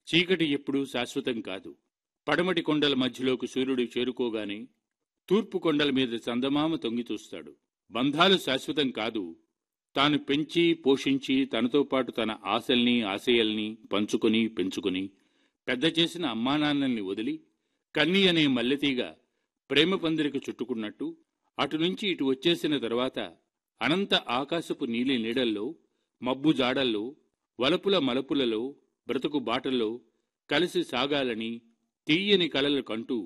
చీకటి ఎప్పుడూ శాశ్వతం కాదు పడమటి కొండల మధ్యలోకి సూర్యుడు చేరుకోగానే తూర్పు కొండల మీద చందమామ తొంగి చూస్తాడు బంధాలు శాశ్వతం కాదు తాను పెంచి పోషించి తనతో పాటు తన ఆశల్ని ఆశయాల్ని పంచుకొని పెంచుకొని పెద్ద చేసిన అమ్మానాన్నల్ని వదిలి కన్ని అనే మల్లెతీగ ప్రేమ పందిరికి చుట్టుకున్నట్టు అటు నుంచి ఇటు వచ్చేసిన తర్వాత అనంత ఆకాశపు నీలి నీడల్లో మబ్బు జాడల్లో వలపుల మలపులలో బ్రతుకు బాటల్లో కలిసి సాగాలని తీయని కలలు కంటూ